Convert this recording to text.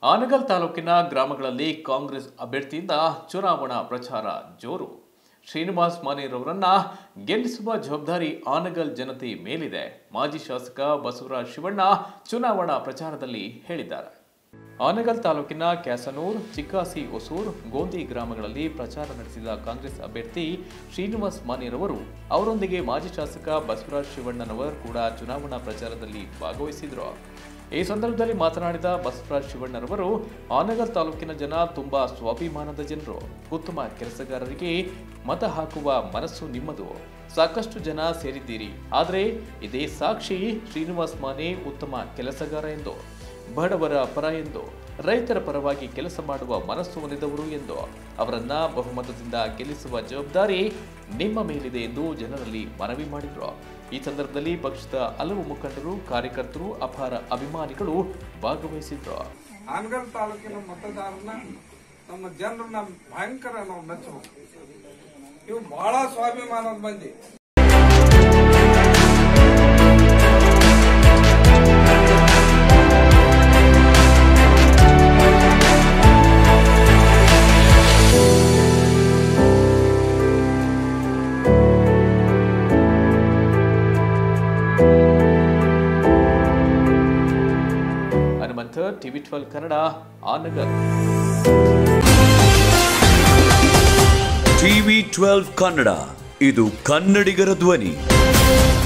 ಆನಗಲ್ ತಾಲೂಕಿನ ಗ್ರಾಮಗಳಲ್ಲಿ ಕಾಂಗ್ರೆಸ್ ಅಭ್ಯರ್ಥಿಯಿಂದ ಚುನಾವಣಾ ಪ್ರಚಾರ ಜೋರು ಶ್ರೀನಿವಾಸ್ ಮಾನೇರವರನ್ನ ಗೆಲ್ಲಿಸುವ ಜವಾಬ್ದಾರಿ ಆನಗಲ್ ಜನತೆ ಮೇಲಿದೆ ಮಾಜಿ ಶಾಸಕ ಬಸವರಾಜ್ ಶಿವಣ್ಣ ಚುನಾವಣಾ ಪ್ರಚಾರದಲ್ಲಿ ಹೇಳಿದ್ದಾರೆ ಆನಗಲ್ ತಾಲೂಕಿನ ಕ್ಯಾಸನೂರ್ ಚಿಕ್ಕಾಸಿ ಹೊಸೂರ್ ಗೋಂದಿ ಗ್ರಾಮಗಳಲ್ಲಿ ಪ್ರಚಾರ ನಡೆಸಿದ ಕಾಂಗ್ರೆಸ್ ಅಭ್ಯರ್ಥಿ ಶ್ರೀನಿವಾಸ್ ಮಾನೇರವರು ಅವರೊಂದಿಗೆ ಮಾಜಿ ಶಾಸಕ ಬಸವರಾಜ್ ಶಿವಣ್ಣನವರ್ ಕೂಡ ಚುನಾವಣಾ ಪ್ರಚಾರದಲ್ಲಿ ಭಾಗವಹಿಸಿದರು ಈ ಸಂದರ್ಭದಲ್ಲಿ ಮಾತನಾಡಿದ ಬಸವರಾಜ್ ಶಿವಣ್ಣರವರು ಆನಗಲ್ ತಾಲೂಕಿನ ಜನ ತುಂಬಾ ಸ್ವಾಭಿಮಾನದ ಜನರು ಉತ್ತಮ ಕೆಲಸಗಾರರಿಗೆ ಮತ ಹಾಕುವ ಮನಸ್ಸು ನಿಮ್ಮದು ಸಾಕಷ್ಟು ಜನ ಸೇರಿದ್ದೀರಿ ಆದರೆ ಇದೇ ಸಾಕ್ಷಿ ಶ್ರೀನಿವಾಸ್ ಮಾನೆ ಉತ್ತಮ ಕೆಲಸಗಾರ ಎಂದು ಬಡವರ ಪರ ಎಂದು ರೈತರ ಪರವಾಗಿ ಕೆಲಸ ಮಾಡುವ ಮನಸ್ಸು ಹೊಂದಿದವರು ಎಂದು ಅವರನ್ನ ಬಹುಮತದಿಂದ ಗೆಲ್ಲಿಸುವ ಜವಾಬ್ದಾರಿ ನಿಮ್ಮ ಮೇಲಿದೆ ಎಂದು ಜನರಲ್ಲಿ ಮನವಿ ಮಾಡಿದರು ಈ ಸಂದರ್ಭದಲ್ಲಿ ಪಕ್ಷದ ಹಲವು ಮುಖಂಡರು ಕಾರ್ಯಕರ್ತರು ಅಪಾರ ಅಭಿಮಾನಿಗಳು ಭಾಗವಹಿಸಿದ್ರು ಹಾನಗಲ್ ತಾಲೂಕಿನ ಮತದಾರನ ನಮ್ಮ ಜನರನ್ನ ಭಯಂಕರ ನಾವು ಮೆಚ್ಚಬೇಕು ಇವು ಬಹಳ ಸ್ವಾಭಿಮಾನದ ಮಂದಿ ಹನುಮಂತ ಟಿವಿ ಟ್ವೆಲ್ ಕನ್ನಡ ಆನಗರ್ ಟಿವಿ ಟ್ವೆಲ್ವ್ ಕನ್ನಡ ಇದು ಕನ್ನಡಿಗರ ಧ್ವನಿ